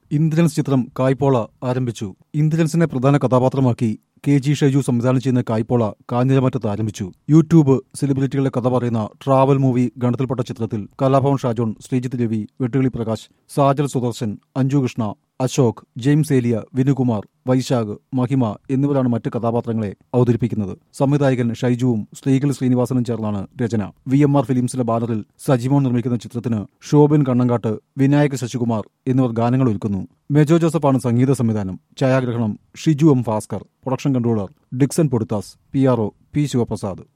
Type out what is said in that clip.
ഇന്ദ്രൻസ് ചിത്രം കായ്പോള ആരംഭിച്ചു ഇന്ദ്രൻസിനെ പ്രധാന കഥാപാത്രമാക്കി കെ ജി ഷൈജു സംവിധാനം ചെയ്യുന്ന കായ്പോള കാഞ്ഞിരമറ്റത്ത് ആരംഭിച്ചു യൂട്യൂബ് സെലിബ്രിറ്റികളുടെ കഥ പറയുന്ന ട്രാവൽ മൂവി ഗണത്തിൽപ്പെട്ട ചിത്രത്തിൽ കലാഭവൻ ഷാജോൺ ശ്രീജിത്ത് രവി വെട്ടുകിളി പ്രകാശ് സാജൽ സുദർശൻ അഞ്ജു കൃഷ്ണ അശോക് ജെയിംസ് ഏലിയ വിനുകുമാർ വൈശാഖ് മഹിമ എന്നിവരാണ് മറ്റ് കഥാപാത്രങ്ങളെ അവതരിപ്പിക്കുന്നത് സംവിധായകൻ ഷൈജുവും ശ്രീകൽ ശ്രീനിവാസനും ചേർന്നാണ് രചന വി എം ആർ ഫിലിംസിന്റെ ബാനറിൽ സജിമോൻ നിർമ്മിക്കുന്ന ചിത്രത്തിന് ശോഭൻ കണ്ണങ്കാട്ട് വിനായക് ശശികുമാർ എന്നിവർ ഗാനങ്ങൾ ഒരുക്കുന്നു മെജോ ജോസഫാണ് സംഗീത സംവിധാനം ഛായാഗ്രഹണം Shiju M Bhaskar production controller Dixon Poduthas P R O P Sivaprasad